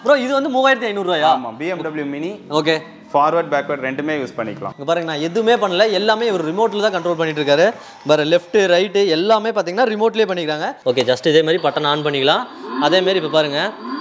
Bro இது வந்து மூவாயிரத்தி ஐநூறுரூவாயா ஆமா BMW mini okay forward backward ரெண்டுமே யூஸ் பண்ணிக்கலாம் இங்க பாருங்க நான் எதுவுமே பண்ணல எல்லாமே இவர் ரிமோட்டில் தான் கண்ட்ரோல் பண்ணிட்டு இருக்காரு பாரு லெஃப்ட் ரைட்டு எல்லாமே பார்த்தீங்கன்னா ரிமோட்லேயே பண்ணிக்கிறாங்க ஓகே ஜஸ்ட் இதே மாதிரி பட்டன் ஆன் பண்ணிக்கலாம் அதே மாதிரி இப்போ பாருங்க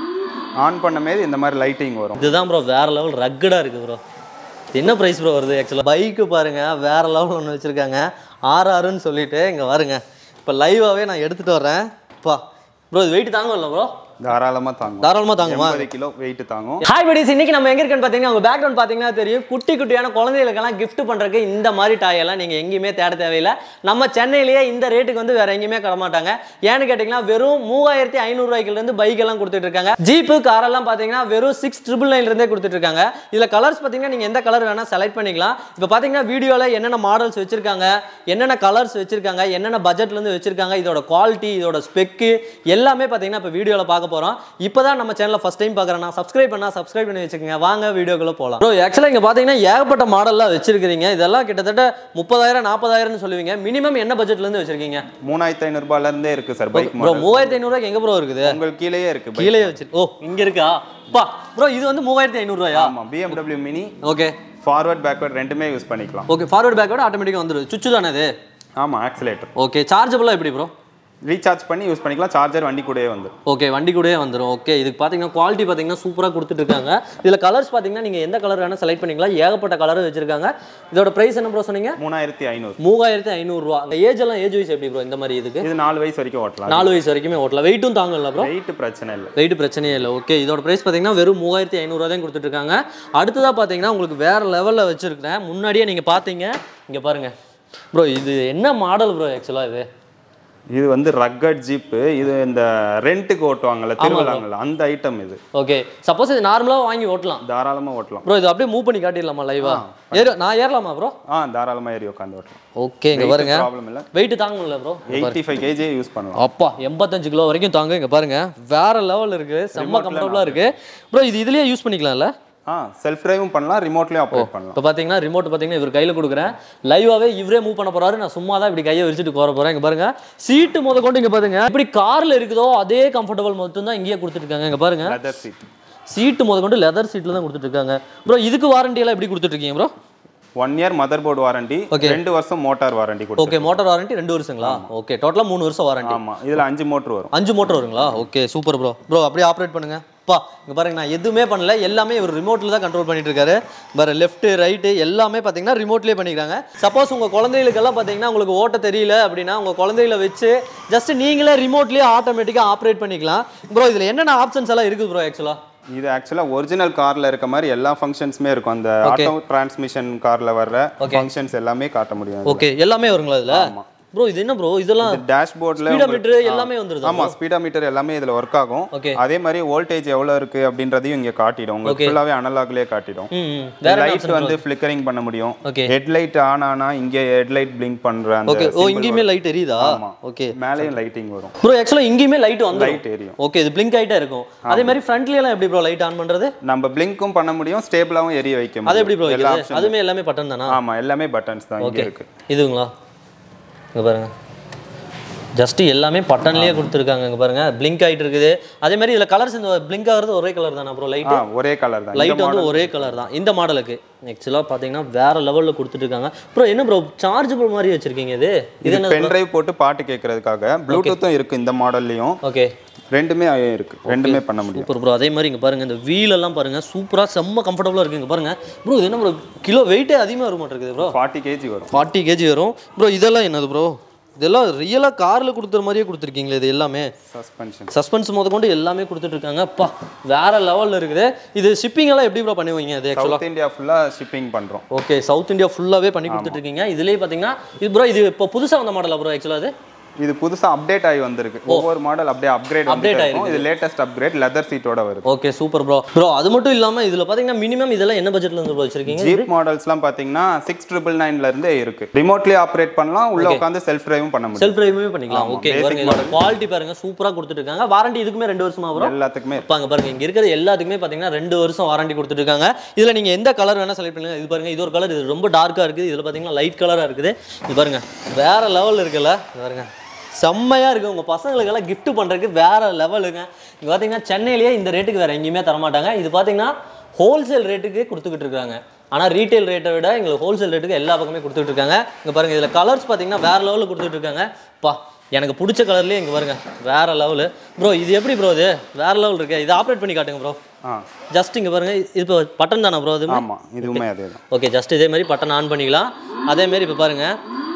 ஆன் பண்ண இந்த மாதிரி லைட்டிங் வரும் இதுதான் ப்ரோ வேற லெவல் ரக்கடாக இருக்கு ப்ரோ என்ன ப்ரைஸ் ப்ரோ வருது ஆக்சுவலாக பைக்கு பாருங்க வேற லெவல் ஒன்று வச்சுருக்காங்க ஆர்ஆர்னு சொல்லிட்டு இங்கே பாருங்க இப்போ லைவாகவே நான் எடுத்துகிட்டு வரேன் பா ப்ரோ இது வெயிட் தாங்கல ப்ரோ தாராளமா தாங்கும் தாராளமாக தாங்குமா எண்பது கிலோ வெயிட் தாங்கும் ஹாய் படிஸ் இன்னைக்கு நம்ம எங்க இருக்கேன்னு பார்த்தீங்கன்னா உங்க பேக்ரவுண்ட் பார்த்தீங்கன்னா தெரியும் குட்டி குட்டியான குழந்தைகளுக்கெல்லாம் gift பண்றதுக்கு இந்த மாதிரி டாயெல்லாம் நீங்க எங்கேயுமே தேட தேவையில்லை நம்ம சென்னையிலேயே இந்த ரேட்டுக்கு வந்து வேற எங்கேயுமே தர மாட்டாங்க ஏன்னு கேட்டிங்கன்னா வெறும் மூவாயிரத்தி ஐநூறுரூவாய்க்குல இருந்து பைக் எல்லாம் கொடுத்துட்டு இருக்காங்க ஜீப்பு காரெல்லாம் பார்த்தீங்கன்னா வெறும் சிக்ஸ் ட்ரிபிள் நைன்ல இருந்தே கொடுத்துட்டு இருக்காங்க இதுல கலர்ஸ் பார்த்தீங்கன்னா நீங்க எந்த கலர் வேணா செலக்ட் பண்ணிக்கலாம் இப்போ பார்த்தீங்கன்னா வீடியோல என்னென்ன மாடல்ஸ் வச்சிருக்காங்க என்னென்ன கலர்ஸ் வச்சிருக்காங்க என்னென்ன பட்ஜெட்ல இருந்து வச்சிருக்காங்க இதோட குவாலிட்டி இதோட ஸ்பெக்கு எல்லாமே பார்த்தீங்கன்னா இப்போ வீடியோவில் பார்க்க போறோம் இப்போதான் நம்ம சேனலை ஃபர்ஸ்ட் டைம் பார்க்குறேன்னா சப்ஸ்கிரைப் பண்ணா சப்ஸ்கிரைப் பண்ணி வச்சுக்கோங்க வாங்க வீடியோக்குள்ள போகலாம் ப்ரோ ஆக்சுவலாக இங்கே பார்த்தீங்கன்னா ஏகப்பட்ட மாடல்லாம் வச்சிருக்கீங்க இதெல்லாம் கிட்டத்தட்ட முப்பதாயிரம் நாற்பதாயிரம்னு சொல்லுவீங்க மினிமம் என்ன பட்ஜெட்ல இருந்து வச்சிருக்கீங்க மூணாயிரத்தி ஐநூறு ரூபாயில இருந்தே இருக்கு சார் பைக் ப்ரோ மாடல் மூவாயிரத்தி ஐநூறுரூவாய்க்கு எங்க ப்ரோ இருக்குது உங்களுக்கு கீழேயே இருக்கு bike. கீழே வச்சு ஓ இங்க இருக்கா பா ப்ரோ இது வந்து மூவாயிரத்தி ஐநூறுரூவாயா ஆமா BMW mini okay forward backward ரெண்டுமே யூஸ் பண்ணிக்கலாம் ஓகே ஃபார்வர்ட் பேக்கோட ஆட்டோமேட்டிக்காக வந்துடுது சுச்சு தானே இது ஆமா ஆக்சிலேட்டர் ஓகே சார்ஜபிளாக எப்படி ப்ரோ ரீசார்ஜ் பண்ணி யூஸ் பண்ணிக்கலாம் சார்ஜர் வண்டி கூடயே வந்துடும் ஓகே வண்டி கூடயே வந்துடும் ஓகே இதுக்கு பார்த்தீங்கன்னா குவாலிட்டி பார்த்தீங்கன்னா சூப்பராக கொடுத்துட்டு இருக்காங்க இதில் கலர்ஸ் பார்த்தீங்கன்னா நீங்கள் எந்த கலர் வேணால் செலக்ட் பண்ணிக்கலாம் ஏகப்பட்ட கலர் வச்சிருக்காங்க இதோட ப்ரைஸ் என்ன ப்ரோ சொன்னீங்க மூணாயிரத்தி ஐநூறு மூவாயிரத்தி ஐநூறுரூவா அந்த ஏஜ் எல்லாம் ஏஜ் வைஸ் எப்படி ப்ரோ இந்த மாதிரி இதுக்கு இது நாலு வயசு வரைக்கும் ஓட்டலாம் நாலு வயசு வரைக்குமே ஓட்டலாம் வெயிட்டும் தாங்கல ப்ரோ வெயிட் பிரச்சனை இல்லை வெயிட் பிரச்சனையே இல்லை ஓகே இதோட ப்ரைஸ் பார்த்தீங்கன்னா வெறும் மூவாயிரத்தி ஐநூறுரூவா தான் கொடுத்துட்ருக்காங்க அடுத்ததாக பார்த்தீங்கன்னா உங்களுக்கு வேறு லெவலில் வச்சுருக்கிறேன் முன்னாடியே நீங்கள் பார்த்தீங்க இங்கே பாருங்க ப்ரோ இது என்ன மாடல் ப்ரோ ஆக்சுவலாக இது இது வந்து ரக்கட் ஜீப்பு இது இந்த ரெண்ட்டுக்கு ஓட்டுவாங்கல்ல திருவிழாங்கல்ல அந்த ஐட்டம் இது ஓகே சப்போஸ் இது நார்மலாக வாங்கி ஓட்டலாம் தாராளமா ஓட்டலாம் ப்ரோ இது அப்படியே மூவ் பண்ணி காட்டிடலாமா லைவா ஏற நான் ஏறலாமா ப்ரோ ஆ தாராளமா ஏறி உட்காந்து ஓட்டலாம் ஓகே இங்கே பாருங்க ப்ராப்ளம் இல்லை வெயிட் தாங்கும்ல ப்ரோ எயிட்டி ஃபைவ் கேஜியே யூஸ் பண்ணலாம் அப்பா எண்பத்தஞ்சு கிலோ வரைக்கும் தாங்க இங்க பாருங்க வேற லெவல் இருக்கு செம்ம கம்ஃபர்டபுளா இருக்கு ப்ரோ இது இதுலயே யூஸ் பண்ணிக்கலாம்ல ஆ செல்ஃப் டிரைவும் பண்ணலாம் ரிமோட்லயும் ஆப்ரேட் பண்ணலாம் இப்போ பார்த்தீங்கன்னா ரிமோட் பார்த்தீங்கன்னா இவர் கையில் கொடுக்குறேன் லைவாகவே இவரே மூவ் பண்ண போறாரு நான் சும்மா தான் இப்படி கையை விரிச்சிட்டு போற போறேன் இங்க பாருங்க சீட்டு முத கொண்டு இங்க பாருங்க இப்படி கார்ல இருக்குதோ அதே கம்ஃபர்டபுள் மட்டும் தான் இங்கேயே கொடுத்துருக்காங்க இங்க பாருங்க லெதர் சீட் சீட்டு முத கொண்டு லெதர் சீட்ல தான் கொடுத்துட்டு இருக்காங்க ப்ரோ இதுக்கு வாரண்டி எல்லாம் எப்படி கொடுத்துட்டு இருக்கீங்க bro one year mother board warranty ரெண்டு வருஷம் மோட்டார் வாரண்டி கொடுக்கும் ஓகே மோட்டார் வாரண்டி ரெண்டு வருஷங்களா ஓகே டோட்டலாக மூணு வருஷம் வாரண்டி ஆமா இதுல அஞ்சு மோட்டர் வரும் அஞ்சு மோட்டர் வருங்களா ஓகே சூப்பர் ப்ரோ ப்ரோ அப்படியே ஆப்ரேட் பண்ணுங்க பா இங்க பாருங்க நான் எதுவுமே பண்ணல எல்லாமே இவர் ரிமோட்ல தான் கண்ட்ரோல் பண்ணிட்டு இருக்காரு பாரு லெஃப்ட் ரைட்டு எல்லாமே பார்த்தீங்கன்னா ரிமோட்லேயே பண்ணிக்கிறாங்க சப்போஸ் உங்க குழந்தைகளுக்கெல்லாம் பார்த்தீங்கன்னா உங்களுக்கு ஓட்ட தெரியல அப்படின்னா உங்க குழந்தைகளை வச்சு ஜஸ்ட் நீங்களே ரிமோட்லேயே ஆட்டோமேட்டிக்காக ஆப்ரேட் பண்ணிக்கலாம் ப்ரோ இதில் என்னென்ன ஆப்ஷன்ஸ் எல்லாம் இருக்குது ப்ரோ ஆக்சுவலாக இது ஆக்சுவலா ஒரிஜினல் கார்ல இருக்க மாதிரி எல்லா ஃபங்க்ஷன்ஸுமே இருக்கும் அந்த ஆட்டோ டிரான்ஸ்மிஷன் கார்ல வர்ற ஃபங்க்ஷன்ஸ் எல்லாமே காட்ட முடியும் ஓகே எல்லாமே வருங்களா இதில் ப்ரோ இது என்ன ப்ரோ இதெல்லாம் டேஷ்போர்ட்ல ஸ்பீடோமீட்டர் எல்லாமே வந்துருது ஆமா ஸ்பீடோமீட்டர் எல்லாமே இதுல ஒர்க் ஆகும் Okay. அதே மாதிரி வோல்டேஜ் எவ்வளவு இருக்கு அப்படின்றதையும் இங்க காட்டிடும் உங்களுக்கு ஃபுல்லாவே அனலாக்லயே காட்டிடும் ம் ம். வேற லைட் வந்து ஃபிளிக்கரிங் பண்ண முடியும் Okay. ஹெட்லைட் ஆன் ஆனா இங்க ஹெட்லைட் பிளிங்க் பண்ற அந்த ஓகே ஓ இங்கேயுமே லைட் எரியுதா ஆமா. ஓகே மேலேயும் லைட்டிங் வரும் ப்ரோ ஆக்சுவலாக இங்கேயுமே லைட் வந்து லைட் எரியும் ஓகே இது பிளிங்க் ஆயிட்டே இருக்கும் அதே மாதிரி ஃப்ரண்ட்ல எல்லாம் எப்படி ப்ரோ லைட் ஆன் பண்றது நம்ம பிளிங்க்கும் பண்ண முடியும் ஸ்டேபிளாவும் எரிய வைக்க முடியும் அது எப்படி ப்ரோ எல்லா வைக்கிறது அதுவுமே எல்லாமே பட்டன் தானா ஆமா எல்லாமே பட்டன்ஸ் தான் இங்க ஓகே இருக்கு இதுங்களா இங்க பாருங்க ஜஸ்ட் எல்லாமே பட்டன்லயே கொடுத்துருக்காங்க இங்க பாருங்க பிளிங்க் ஆயிட்டு இருக்குது அதே மாதிரி இதுல கலர்ஸ் இந்த பிளிங்க் ஆகுறது ஒரே கலர் தானா ப்ரோ லைட் ஆ ஒரே கலர் தான் லைட் வந்து ஒரே கலர் தான் இந்த மாடலுக்கு ஆக்சுவலாக பார்த்தீங்கன்னா வேற லெவலில் கொடுத்துட்டு இருக்காங்க ப்ரோ என்ன ப்ரோ சார்ஜபிள் மாதிரி வச்சிருக்கீங்க இது இது இது என்ன பென் டிரைவ் போட்டு பாட்டு கேட்கறதுக்காக ப்ளூடூத்தும் இருக்கு இந்த மாடல்லையும் ஓகே ரெண்டுமே இருக்கு ரெண்டுமே பண்ண முடியும் சூப்பர் ப்ரோ அதே மாதிரி இங்க பாருங்க இந்த வீல் எல்லாம் பாருங்க சூப்பரா செம்ம கம்ஃபர்டபுளாக இருக்கு இங்க பாருங்க ப்ரோ இது என்ன ப்ரோ கிலோ வெயிட்டே அதிகமாக வர மாட்டேங்குது ப்ரோ ஃபார்ட்டி கேஜி வரும் ஃபார்ட்டி கேஜி வரும் ப்ரோ இதெல்லாம் என்னது ப்ரோ இதெல்லாம் ரியலாக காரில் கொடுக்குற மாதிரியே கொடுத்துருக்கீங்களே இது எல்லாமே சஸ்பென்ஷன் சஸ்பென்ஸ் முத கொண்டு எல்லாமே கொடுத்துட்டு இருக்காங்க அப்பா வேற லெவலில் இருக்குது இது ஷிப்பிங் எல்லாம் எப்படி ப்ரோ பண்ணுவீங்க இது ஆக்சுவலாக சவுத் இந்தியா ஃபுல்லா ஷிப்பிங் பண்றோம் ஓகே சவுத் இந்தியா ஃபுல்லாகவே பண்ணி கொடுத்துட்டு இருக்கீங்க இதுலேயே பார்த்தீங்கன்னா இது ப்ரோ இது இப்போ புதுசாக வந்த மாடலா ப்ரோ ஆக்சுவலாக அது இது புதுசா அப்டேட் ஆகி வந்திருக்கு ஒவ்வொரு மாடல் அப்படியே அப்கிரேட் Update இருக்கும் இது லேட்டஸ்ட் அப்கிரேட் லெதர் சீட்டோட வருது ஓகே சூப்பர் ப்ரோ ப்ரோ அது மட்டும் இல்லாமல் இதில் பார்த்தீங்கன்னா மினிமம் இதெல்லாம் என்ன பட்ஜெட்ல இருந்து ப்ரோ வச்சிருக்கீங்க ஜீப் மாடல்ஸ்லாம் பாத்தீங்கன்னா சிக்ஸ் ட்ரிபிள் நைன்ல இருந்தே இருக்கு ரிமோட்லயே ஆப்ரேட் பண்ணலாம் உள்ள உட்காந்து செல்ஃப் டிரைவும் பண்ண முடியும் செல்ஃப் டிரைவுமே பண்ணிக்கலாம் ஆமா, ஓகே basic பாருங்க இதோட குவாலிட்டி பாருங்க சூப்பராக கொடுத்துட்டு இருக்காங்க வாரண்டி இதுக்குமே ரெண்டு வருஷமா ப்ரோ எல்லாத்துக்குமே இப்போ அங்கே பாருங்க இங்க இருக்கிற எல்லாத்துக்குமே பார்த்தீங்கன்னா ரெண்டு வருஷம் வாரண்டி கொடுத்துட்டு இருக்காங்க இதுல நீங்க எந்த கலர் வேணா செலக்ட் பண்ணுங்க இது பாருங்க இது ஒரு கலர் இது ரொம்ப டார்க்கா இருக்குது இதுல பார்த்தீங்கன்னா லைட் கலரா இருக்குது இது பாருங்க வேற லெவல் இருக்குல்ல இது பாருங்க செம்மையாக இருக்குது உங்கள் பசங்களுக்கெல்லாம் gift பண்ணுறதுக்கு வேறு லெவலுங்க இங்கே பார்த்தீங்கன்னா சென்னையிலேயே இந்த ரேட்டுக்கு வேறு எங்கேயுமே தரமாட்டாங்க இது பார்த்தீங்கன்னா ஹோல்சேல் ரேட்டுக்கு கொடுத்துக்கிட்டு இருக்காங்க ஆனால் ரீட்டைல் ரேட்டை விட எங்களுக்கு ஹோல்சேல் ரேட்டுக்கு எல்லா பக்கமே கொடுத்துட்டு இருக்காங்க இங்கே பாருங்கள் இதில் கலர்ஸ் பார்த்தீங்கன்னா வேறு லெவலில் கொடுத்துட்டு இருக்காங்க பா எனக்கு பிடிச்ச கலர்லேயே இங்கே பாருங்க வேறு லெவலு ப்ரோ இது எப்படி ப்ரோ இது வேறு லெவல் இருக்கு இதை ஆப்ரேட் பண்ணி காட்டுங்க ப்ரோ ஆ ஜஸ்ட் இங்கே பாருங்க இது இப்போ பட்டன் தானே ப்ரோ இது ஆமாம் இதுவுமே அதே தான் ஓகே ஜஸ்ட் இதே மாதிரி பட்டன் ஆன் பண்ணிக்கலாம் அதே மாதிரி இப்போ பாருங்க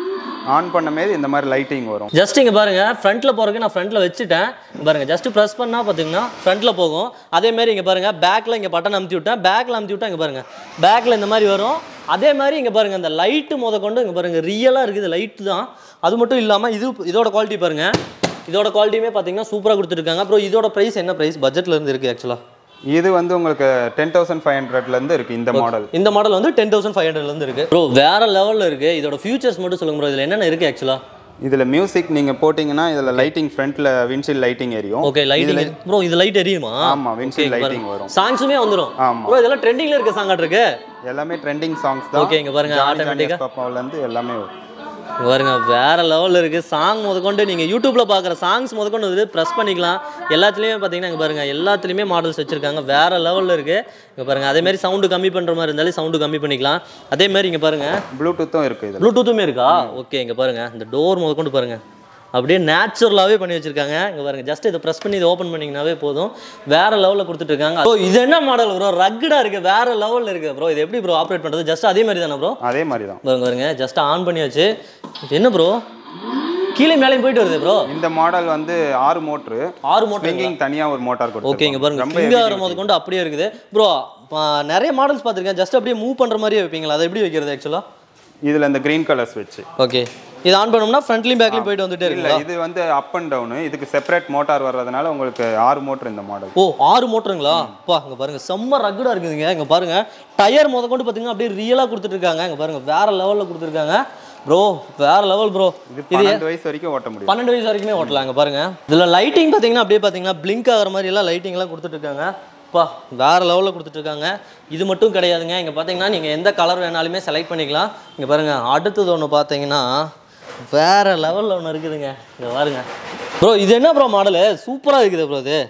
ஆன் பண்ண மாரி இந்த மாதிரி லைட்டிங் வரும் ஜஸ்ட் இங்கே பாருங்க ஃப்ரண்ட்டில் போகிறதுக்கு நான் ஃப்ரண்ட்டில் வச்சுட்டேன் இங்க பாருங்க ஜஸ்ட் ப்ரெஸ் பண்ணால் பார்த்தீங்கன்னா ஃப்ரண்ட்டில் போகும் அதே மாதிரி இங்கே பாருங்க பேக்கில் இங்கே பட்டன் அமுத்தி விட்டேன் பேக்கில் அமுத்தி விட்டா இங்கே பாருங்க பேக்கில் இந்த மாதிரி வரும் அதே மாதிரி இங்கே பாருங்க அந்த லைட்டு முத கொண்டு இங்கே பாருங்க ரியலாக இருக்குது லைட்டு தான் அது மட்டும் இல்லாமல் இது இதோட குவாலிட்டி பாருங்க இதோட குவாலிட்டியுமே பார்த்தீங்கன்னா சூப்பராக கொடுத்துருக்காங்க அப்புறம் இதோட ப்ரைஸ் என்ன ப்ரைஸ் பட்ஜெட்ல இருந்து இருக்குது ஆக்சுவலாக இது வந்து உங்களுக்கு டென் தௌசண்ட் ஃபைவ் ஹண்ட்ரட்லேருந்து இருக்குது இந்த மாடல் இந்த மாடல் வந்து டென் தௌசண்ட் ஃபைவ் ஹண்ட்ரட்லேருந்து இருக்கு ப்ரோ வேற லெவலில் இருக்கு இதோட ஃபியூச்சர்ஸ் மட்டும் சொல்லுங்க ப்ரோ இதில் என்னென்ன இருக்கு ஆக்சுவலாக இதில் மியூசிக் நீங்கள் போட்டிங்கன்னா இதில் லைட்டிங் ஃப்ரண்ட்டில் விண்ட்ஷீல்ட் லைட்டிங் எரியும் ஓகே லைட்டிங் ப்ரோ இது லைட் எரியுமா ஆமாம் விண்ட்ஷீல்ட் லைட்டிங் வரும் சாங்ஸுமே வந்துரும் ஆமா. ப்ரோ இதெல்லாம் ட்ரெண்டிங்ல இருக்க சாங் இருக்கு எல்லாமே ட்ரெண்டிங் சாங்ஸ் தான் Okay, இங்க பாருங்க, automatic ஆ. பாப்பாவிலேருந்து எல்லாமே வரும் இங்க பாருங்க வேற லெவல்ல இருக்கு சாங் முதற்கொண்டு நீங்க யூடியூப்ல பாக்குற சாங்ஸ் முதற்கொண்டு வந்து ப்ரெஸ் பண்ணிக்கலாம் எல்லாத்துலயுமே பாத்தீங்கன்னா இங்க பாருங்க எல்லாத்துலயுமே மாடல்ஸ் வச்சிருக்காங்க வேற லெவல்ல இருக்கு இங்க பாருங்க அதே மாதிரி சவுண்டு கம்மி பண்ற மாதிரி இருந்தாலும் சவுண்டு கம்மி பண்ணிக்கலாம் அதே மாதிரி இங்க பாருங்க ப்ளூடூத்தும் இருக்குது இதில் ப்ளூடூத்துமே இருக்கா ஓகே இங்க பாருங்க இந்த டோர் முதற்கொண்டு பாருங்க அப்படியே நேச்சுரலாகவே பண்ணி வச்சிருக்காங்க இங்க பாருங்க ஜஸ்ட் இதை ப்ரெஸ் பண்ணி இதை ஓப்பன் பண்ணிங்கனாவே போதும் வேற லெவலில் கொடுத்துட்டு இருக்காங்க ப்ரோ இது என்ன மாடல் ப்ரோ ரக்கடா இருக்கு வேற லெவலில் இருக்கு ப்ரோ இது எப்படி ப்ரோ ஆப்ரேட் பண்றது ஜஸ்ட் அதே மாதிரி தானே ப்ரோ அதே மாதிரி தான் பாருங்க பாருங்க ஜஸ்ட் ஆன் பண்ணியாச்சு இது என்ன ப்ரோ கீழே மேலேயும் போயிட்டு வருது ப்ரோ இந்த மாடல் வந்து ஆறு மோட்ரு ஆறு மோட்டர் ஸ்விங்கிங் தனியாக ஒரு மோட்டார் ஓகே கொடுத்து இங்க பாருங்க ஃபிங்கர் முதல் கொண்டு அப்படியே இருக்குது ப்ரோ நிறைய மாடல்ஸ் பார்த்துருக்கேன் ஜஸ்ட் அப்படியே மூவ் பண்ற மாதிரியே வைப்பீங்களா அதை எப்படி வைக்கிறது ஆக்சுவலா இதில் இந்த க்ரீன் கலர் ஸ்விட்ச் ஓகே இது ஆன் பண்ணோம்னா ஃப்ரண்ட்லையும் பேக்லையும் போயிட்டு வந்துட்டே இல்லை இருக்குங்களா இது வந்து அப் அண்ட் டவுனு இதுக்கு செப்பரேட் மோட்டார் வர்றதுனால உங்களுக்கு ஆறு மோட்டர் இந்த மாடல் ஓ ஆறு மோட்டருங்களா அப்பா இங்க பாருங்க செம்ம ரக்குடா இருக்குதுங்க இங்க பாருங்க டயர் முத கொண்டு பாத்தீங்கன்னா அப்படியே ரியலா கொடுத்துட்டு இருக்காங்க இங்க பாருங்க வேற லெவல்ல கொடுத்துருக்காங்க ப்ரோ வேற லெவல் ப்ரோ இது பன்னெண்டு வயசு வரைக்கும் ஓட்ட முடியும் பன்னெண்டு வயசு வரைக்குமே ஓட்டலாம் இங்க பாருங்க இதுல லைட்டிங் பாத்தீங்கன்னா அப்படியே பாத்தீங்கன்னா பிளிங்க் ஆகிற மாதிரி எல்லாம் லைட்டிங் எல்லாம் கொடுத்துட்டு இருக்காங்க அப்பா வேற லெவலில் கொடுத்துட்டு இருக்காங்க இது மட்டும் கிடையாதுங்க இங்க பாத்தீங்கன்னா நீங்க எந்த கலர் வேணாலுமே செலக்ட் பண்ணிக்கலாம் இங்க பாருங்க அடுத்தது ஒன்று பார்த்தீங்கன்னா வேற லெவலில் ஒன்று இருக்குதுங்க இங்க பாருங்க ப்ரோ இது என்ன ப்ரோ மாடலு சூப்பரா இருக்குது ப்ரோ இது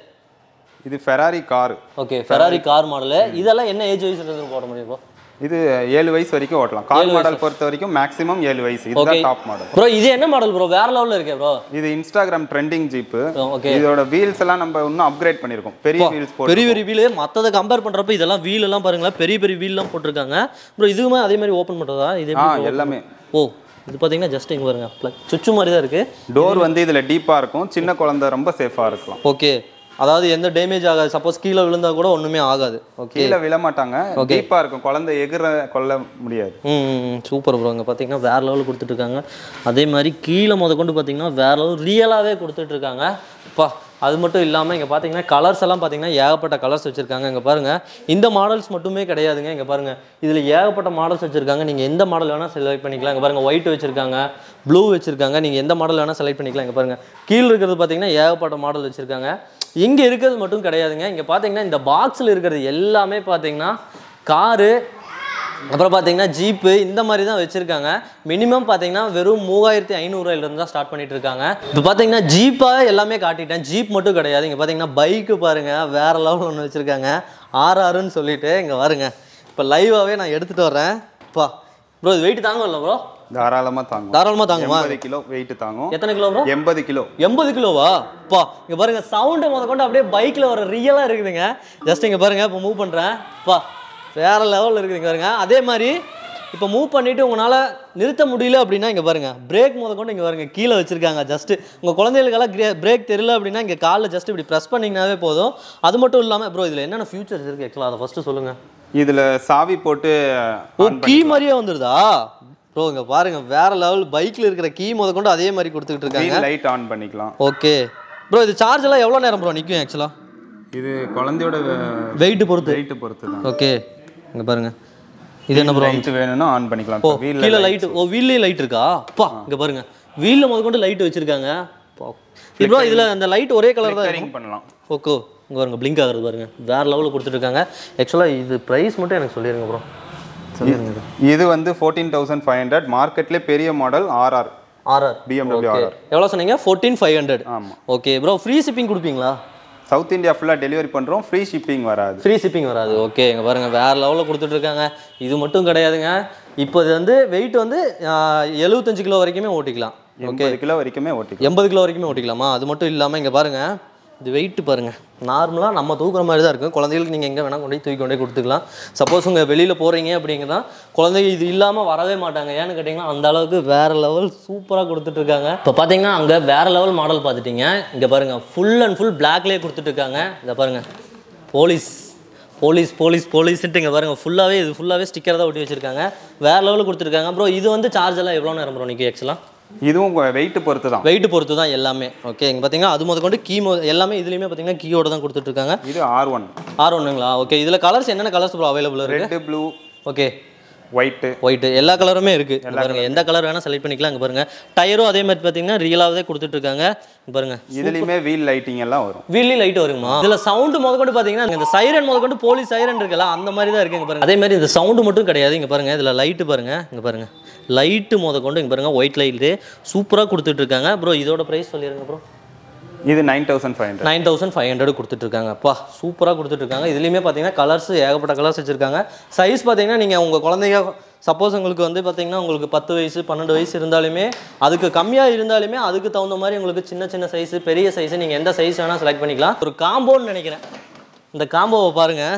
இது Ferrari car okay Ferrari car model இதெல்லாம் என்ன ஏஜ் வயசுல இருந்து போட முடியும் ப்ரோ இது ஏழு வயசு வரைக்கும் ஓட்டலாம் கார் மாடல் பொறுத்த வரைக்கும் மேக்ஸிமம் ஏழு வயசு இதுதான் டாப் மாடல் ப்ரோ இது என்ன மாடல் ப்ரோ வேற லெவலில் இருக்கே ப்ரோ இது இன்ஸ்டாகிராம் ட்ரெண்டிங் ஜீப்பு ஓகே இதோட வீல்ஸ் எல்லாம் நம்ம இன்னும் அப்கிரேட் பண்ணிருக்கோம் பெரிய வீல்ஸ் போட்டு பெரிய பெரிய வீலு மற்றதை கம்பேர் பண்ணுறப்ப இதெல்லாம் வீல் எல்லாம் பாருங்களேன் பெரிய பெரிய வீல்லாம் போட்டிருக்காங்க ப்ரோ இதுவுமே அதே மாதிரி ஓப்பன் பண்ணுறதா இது ஆ எப்படி எல்லாமே ஓ இது பார்த்தீங்கன்னா ஜஸ்ட் இங்கே பாருங்க plug- சுச்சு மாதிரி தான் இருக்குது டோர் வந்து இதுல டீப்பா இருக்கும் சின்ன குழந்தை ரொம்ப சேஃபா இருக்கலாம் ஓகே அதாவது எந்த டேமேஜ் ஆகாது சப்போஸ் கீழே விழுந்தா கூட ஒன்றுமே ஆகாது ஓகே கீழே விழ மாட்டாங்க டீப்பா இருக்கும் குழந்தை எகிற கொள்ள முடியாது ம் சூப்பர் ப்ரோ இங்கே பார்த்தீங்கன்னா வேறு லெவலில் கொடுத்துட்ருக்காங்க அதே மாதிரி கீழே முத கொண்டு பார்த்தீங்கன்னா வேறு லெவல் ரியலாகவே கொடுத்துட்ருக்காங்க அப்பா அது மட்டும் இல்லாமல் இங்கே பார்த்தீங்கன்னா கலர்ஸ் எல்லாம் பார்த்தீங்கன்னா ஏகப்பட்ட கலர்ஸ் வச்சுருக்காங்க இங்கே பாருங்கள் இந்த மாடல்ஸ் மட்டுமே கிடையாதுங்க இங்கே பாருங்கள் இதில் ஏகப்பட்ட மாடல்ஸ் வச்சுருக்காங்க நீங்கள் எந்த மாடல் வேணால் செலக்ட் பண்ணிக்கலாம் இங்கே பாருங்கள் ஒயிட் வச்சுருக்காங்க ப்ளூ வச்சுருக்காங்க நீங்கள் எந்த மாடல் வேணால் செலக்ட் பண்ணிக்கலாம் இங்கே பாருங்கள் கீழே இருக்கிறது பார்த்தீங்கன்னா ஏகப்பட்ட மாடல் வச்சுருக்காங்க இங்கே இருக்கிறது மட்டும் கிடையாதுங்க இங்கே பார்த்தீங்கன்னா இந்த பாக்ஸில் இருக்கிறது எல்லாமே பார்த்தீங்கன்னா காரு அப்புறம் பார்த்தீங்கன்னா ஜீப்பு இந்த மாதிரி தான் வச்சுருக்காங்க மினிமம் பார்த்தீங்கன்னா வெறும் மூவாயிரத்தி ஐநூறுரூவாயிலிருந்து தான் ஸ்டார்ட் பண்ணிட்டு இருக்காங்க இப்போ பார்த்தீங்கன்னா ஜீப்பாக எல்லாமே காட்டிட்டேன் ஜீப் மட்டும் கிடையாது இங்கே பார்த்தீங்கன்னா பைக்கு பாருங்கள் வேறு லெவல் ஒன்று வச்சுருக்காங்க ஆர்ஆர்னு சொல்லிட்டு இங்கே பாருங்க இப்போ லைவாகவே நான் எடுத்துகிட்டு வரேன் அப்பா ப்ரோ இது வெயிட் தாங்கும்ல ப்ரோ தாராளமா தாங்கும் தாராளமாக தாங்குமா எண்பது கிலோ வெயிட் தாங்கும் எத்தனை கிலோ ப்ரோ எண்பது கிலோ எண்பது கிலோவா பா இங்க பாருங்க சவுண்டு முத கொண்டு அப்படியே பைக்கில் வர ரியலாக இருக்குதுங்க ஜஸ்ட் இங்க பாருங்க இப்போ மூவ் பண்ணுறேன் பா வேற லெவலில் இருக்குதுங்க பாருங்க அதே மாதிரி இப்போ மூவ் பண்ணிட்டு உங்களால் நிறுத்த முடியல அப்படின்னா இங்கே பாருங்க பிரேக் முத கொண்டு இங்கே பாருங்க கீழே வச்சிருக்காங்க ஜஸ்ட் உங்கள் குழந்தைகளுக்கெல்லாம் பிரேக் தெரியல அப்படின்னா இங்கே காலில் ஜஸ்ட் இப்படி ப்ரெஸ் பண்ணிங்கனாவே போதும் அது மட்டும் இல்லாமல் ப்ரோ இதில் என்னென்ன ஃபியூச்சர்ஸ் இருக்குது ஆக்சுவலாக அதை ஃபஸ்ட்டு சொல்லுங்கள் இதுல சாவி போட்டு ஓ கீ மாதிரியே வந்துருதா ப்ரோ இங்கே பாருங்க வேற லெவல் பைக்கில் இருக்கிற கீ முத கொண்டு அதே மாதிரி கொடுத்துக்கிட்டு இருக்காங்க லைட் ஆன் பண்ணிக்கலாம் ஓகே ப்ரோ இது சார்ஜ் எல்லாம் எவ்வளோ நேரம் ப்ரோ நிற்கும் ஆக்சுவலாக இது குழந்தையோட வெயிட் பொறுத்து வெயிட் பொறுத்து தான் ஓகே இங்க பாருங்க இது என்ன ப்ரோ லைட் வேணும்னா ஆன் பண்ணிக்கலாம் ஓ இப்போ வீல்ல கீழே லைட் ஓ வீல்லே லைட் இருக்கா அப்பா இங்க பாருங்க வீல்ல முத கொண்டு லைட் வச்சிருக்காங்க ப்ரோ இதுல அந்த லைட் ஒரே கலர் தான் ரிப்பேரிங் பண்ணலாம் ஓகோ இங்க பாருங்க பிளிங்க் ஆகுறது பாருங்க வேற லெவலில் கொடுத்துருக்காங்க ஆக்சுவலாக இது ப்ரைஸ் மட்டும் எனக்கு சொல்லிடுங்க ப்ரோ சொல்லிடுங்க இது. இது வந்து ஃபோர்டீன் தௌசண்ட் ஃபைவ் ஹண்ட்ரட் மார்க்கெட்லேயே பெரிய model RR RR BMW okay எவ்வளோ சொன்னீங்க ஃபோர்டீன் ஃபைவ் ஹண்ட்ரட் ஆமா ஓகே ப்ரோ ஃப்ரீ ஷிப்பிங் கொடுப்பீங்களா சவுத் இந்தியா ஃபுல்லாக டெலிவரி பண்ணுறோம் ஃப்ரீ ஷிப்பிங் வராது ஃப்ரீ ஷிப்பிங் வராது ஓகே இங்கே பாருங்கள் வேறு லெவலில் கொடுத்துட்ருக்காங்க இது மட்டும் கிடையாதுங்க இப்போ இது வந்து வெயிட் வந்து எழுபத்தஞ்சு கிலோ வரைக்குமே ஓட்டிக்கலாம் எண்பது கிலோ வரைக்குமே ஓட்டிக்கலாம் எண்பது கிலோ வரைக்குமே ஓட்டிக்கலாமா அது மட்டும் இல்லாமல் இங்கே பாருங்கள் இது வெயிட் பாருங்கள் நார்மலாக நம்ம தூக்குற மாதிரி தான் இருக்கும் குழந்தைகளுக்கு நீங்கள் எங்கே வேணால் கொண்டு போய் தூக்கி கொண்டே கொடுத்துக்கலாம் சப்போஸ் உங்கள் வெளியில் போகிறீங்க அப்படிங்கன்னா குழந்தைங்க இது இல்லாமல் வரவே மாட்டாங்க ஏன்னு கேட்டிங்கன்னா அந்த அளவுக்கு வேறு லெவல் சூப்பராக கொடுத்துட்ருக்காங்க இப்போ பார்த்தீங்கன்னா அங்கே வேறு லெவல் மாடல் பார்த்துட்டீங்க இங்கே பாருங்கள் ஃபுல் அண்ட் ஃபுல் பிளாக்லேயே கொடுத்துட்ருக்காங்க இதை பாருங்கள் போலீஸ் போலீஸ் போலீஸ் போலீஸ்ன்ட்டு இங்கே பாருங்கள் ஃபுல்லாகவே இது ஃபுல்லாகவே ஸ்டிக்கர் தான் ஒட்டி வச்சிருக்காங்க வேறு லெவலில் கொடுத்துருக்காங்க ப்ரோ இது வந்து சார்ஜ் எல்லாம் எவ்வளோ நேரம் ப்ரோ நிற்கும் ஆக்சுவலாக இதுவும் வெயிட் பொறுத்து தான் வெயிட் பொறுத்து தான் எல்லாமே ஓகே இங்கே பார்த்தீங்கன்னா அது முத கொண்டு கீ மோ எல்லாமே இதுலேயுமே பார்த்தீங்கன்னா கீயோட தான் கொடுத்துட்ருக்காங்க இது ஆர் ஒன் ஆர் ஒன்றுங்களா ஓகே இதில் கலர்ஸ் என்னென்ன கலர்ஸ் ப்ரோ அவைலபிள் இருக்கு red blue okay white white எல்லா கலருமே இருக்குது இங்க பாருங்க எந்த கலர் வேணால் செலக்ட் பண்ணிக்கலாம் இங்கே பாருங்க டயரும் அதே மாதிரி பார்த்தீங்கன்னா ரியலாகவே கொடுத்துட்ருக்காங்க இங்க பாருங்க இதுலேயுமே வீல் லைட்டிங் எல்லாம் வரும் வீல்லி லைட் வருமா இதில் சவுண்டு முத கொண்டு பார்த்தீங்கன்னா இந்த சைரன் முத கொண்டு போலீஸ் சைரன் இருக்குல்ல அந்த மாதிரி தான் இருக்கு இங்க பாருங்க அதே மாதிரி இந்த சவுண்டு மட்டும் கிடையாது இங்க பாருங்க இதில் லைட்டு பாருங்க இங்க பாருங்க லைட்டு முத கொண்டு இங்க பாருங்க ஒயிட் லைட்டு சூப்பராக கொடுத்துட்ருக்காங்க ப்ரோ இதோட ப்ரைஸ் சொல்லிடுங்க ப்ரோ இது nine thousand five hundred nine thousand five hundred கொடுத்துட்ருக்காங்க அப்பா சூப்பராக கொடுத்துட்ருக்காங்க இதுலேயுமே பார்த்தீங்கன்னா கலர்ஸ் ஏகப்பட்ட கலர்ஸ் வச்சுருக்காங்க சைஸ் பார்த்தீங்கன்னா நீங்கள் உங்கள் குழந்தைங்க சப்போஸ் உங்களுக்கு வந்து பார்த்தீங்கன்னா உங்களுக்கு பத்து வயசு பன்னெண்டு வயசு இருந்தாலுமே அதுக்கு கம்மியாக இருந்தாலுமே அதுக்கு தகுந்த மாதிரி உங்களுக்கு சின்ன சின்ன சைஸு பெரிய சைஸு நீங்கள் எந்த சைஸ் வேணால் செலக்ட் பண்ணிக்கலாம் ஒரு காம்போன்னு நினைக்கிறேன் இந்த காம்போவை பாருங்கள்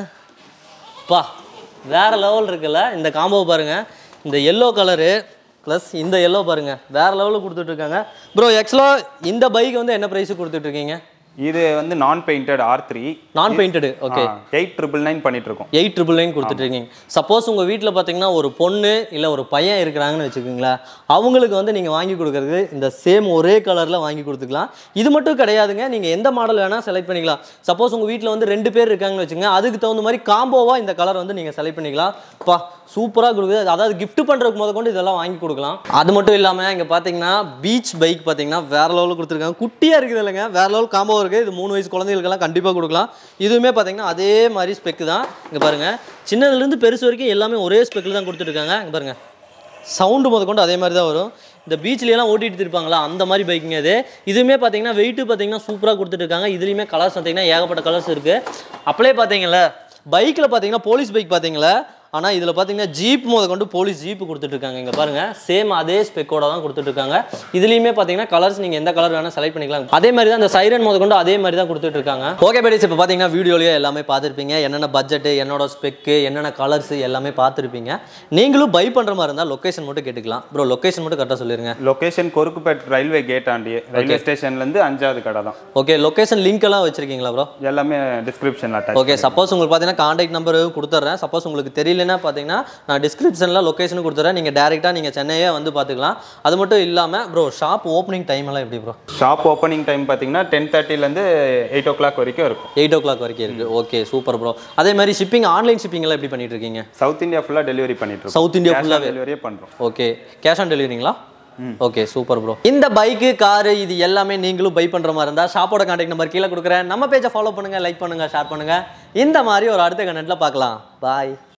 பா வேறு லெவல் இருக்குல்ல இந்த காம்போவை பாருங்கள் இந்த எல்லோ கலரு ப்ளஸ் இந்த எல்லோ பாருங்கள் வேறு லெவலில் கொடுத்துட்ருக்காங்க ப்ரோ ஆக்சுவலாக இந்த பைக் வந்து என்ன ப்ரைஸுக்கு கொடுத்துட்ருக்கீங்க இது வந்து non painted R three non painted okay eight triple nine பண்ணிட்டு இருக்கோம் எயிட் ட்ரிபிள் நைன் கொடுத்துட்ருக்கீங்க சப்போஸ் உங்கள் வீட்டில் பார்த்தீங்கன்னா ஒரு பொண்ணு இல்லை ஒரு பையன் இருக்கிறாங்கன்னு வச்சுக்கோங்களேன் அவங்களுக்கு வந்து நீங்கள் வாங்கி கொடுக்குறது இந்த சேம் ஒரே கலரில் வாங்கி கொடுத்துக்கலாம் இது மட்டும் கிடையாதுங்க நீங்கள் எந்த மாடல் வேணால் செலக்ட் பண்ணிக்கலாம் சப்போஸ் உங்கள் வீட்டில் வந்து ரெண்டு பேர் இருக்காங்கன்னு வச்சுங்க அதுக்கு தகுந்த மாதிரி காம்போவாக இந்த கலர் வந்து நீங்கள் செலக்ட் பண்ணிக்கலாம் பா சூப்பராக கொடுக்குது அதாவது gift பண்ணுறதுக்கு முத கொண்டு இதெல்லாம் வாங்கி கொடுக்கலாம் அது மட்டும் இல்லாமல் இங்கே பார்த்தீங்கன்னா பீச் பைக் பார்த்தீங்கன்னா வேற லெவலில் கொடுத்துருக்காங்க குட்டியாக இருக்குது இல்லைங்க வேற லெவல் காம்போ இருக்குது இது மூணு வயசு குழந்தைகளுக்கெல்லாம் கண்டிப்பாக கொடுக்கலாம் இதுவுமே பார்த்தீங்கன்னா அதே மாதிரி ஸ்பெக்கு தான் இங்கே பாருங்கள் சின்னதுலேருந்து பெருசு வரைக்கும் எல்லாமே ஒரே ஸ்பெக்கில் தான் கொடுத்துருக்காங்க இங்கே பாருங்கள் சவுண்டு முத கொண்டு அதே மாதிரி தான் வரும் இந்த பீச்லலாம் ஓட்டிட்டு இருப்பாங்களா அந்த மாதிரி பைக்குங்க இது இதுவுமே பார்த்தீங்கன்னா வெயிட்டு பார்த்தீங்கன்னா சூப்பராக கொடுத்துட்ருக்காங்க இதுலேயுமே கலர்ஸ் பார்த்தீங்கன்னா ஏகப்பட்ட கலர்ஸ் இருக்குது அப்படியே பார்த்தீங்களா பைக்கில் பார்த்தீங்கன்னா போலீஸ் பைக் பார்த்தீங்களா ஆனால் இதில் பார்த்தீங்கன்னா ஜீப் முத கொண்டு போலீஸ் ஜீப் கொடுத்துட்ருக்காங்க இங்கே பாருங்கள் சேம் அதே ஸ்பெக்கோட தான் கொடுத்துட்ருக்காங்க இதுலேயுமே பார்த்தீங்கன்னா கலர்ஸ் நீங்கள் எந்த கலர் வேணால் செலக்ட் பண்ணிக்கலாம் அதே மாதிரி தான் அந்த சைரன் முத கொண்டு அதே மாதிரி தான் கொடுத்துட்ருக்காங்க ஓகே பேடிஸ் இப்போ பார்த்தீங்கன்னா வீடியோலேயே எல்லாமே பார்த்துருப்பீங்க என்னென்ன பட்ஜெட்டு என்னோட ஸ்பெக்கு என்னென்ன கலர்ஸ் எல்லாமே பார்த்துருப்பீங்க நீங்களும் பை பண்ணுற மாதிரி இருந்தால் லொக்கேஷன் மட்டும் கேட்டுக்கலாம் ப்ரோ லொக்கேஷன் மட்டும் கரெக்டாக சொல்லிருங்க லொகேஷன் கொருக்குப்பேட் ரயில்வே கேட் ஆண்டி ரயில்வே ஸ்டேஷன்லேருந்து அஞ்சாவது கடை தான் ஓகே லொக்கேஷன் லிங்க் எல்லாம் வச்சிருக்கீங்களா ப்ரோ எல்லாமே டிஸ்கிரிப்ஷனில் அட்டாச் ஓகே சப்போஸ் உங்களுக்கு பார்த்தீங்கன்னா காண்டாக்ட் நம்பர் கொடுத்துட்றேன் சப்போஸ் உங்களுக்கு தெரியலன்னா பார்த்தீங்கன்னா நான் டிஸ்கிரிப்ஷனில் லொக்கேஷன் கொடுத்துட்றேன் நீங்கள் டேரெக்டாக நீங்கள் சென்னையே வந்து பார்த்துக்கலாம் அது மட்டும் இல்லாமல் ப்ரோ ஷாப் ஓப்பனிங் டைம் எல்லாம் எப்படி ப்ரோ ஷாப் ஓப்பனிங் டைம் பார்த்தீங்கன்னா டென் தேர்ட்டிலேருந்து எயிட் ஓ கிளாக் வரைக்கும் இருக்கும் எயிட் ஓ கிளாக் வரைக்கும் இருக்குது ஓகே சூப்பர் ப்ரோ அதே மாதிரி ஷிப்பிங் ஆன்லைன் ஷிப்பிங் எல்லாம் எப்படி பண்ணிட்டு இருக்கீங்க சவுத் இந்தியா ஃபுல்லாக டெலிவரி பண்ணிட்டு இருக்கோம் சவுத் இந்தியா ஃபுல்லாக டெலிவரியே பண்ணுறோம் ஓகே கேஷ் ஆன் டெலிவரிங்களா ஓகே சூப்பர் ப்ரோ இந்த பைக்கு காரு இது எல்லாமே நீங்களும் பை பண்ணுற மாதிரி இருந்தால் ஷாப்போட கான்டாக்ட் நம்பர் கீழே கொடுக்குறேன் நம்ம பேஜை ஃபாலோ பண்ணுங்கள் லைக் பண்ணுங்கள் ஷேர் பண்ணுங்கள் இந்த மாதிரி ஒரு அடுத்த கண்டென்ட்டில் பார்க்கலாம் பாய்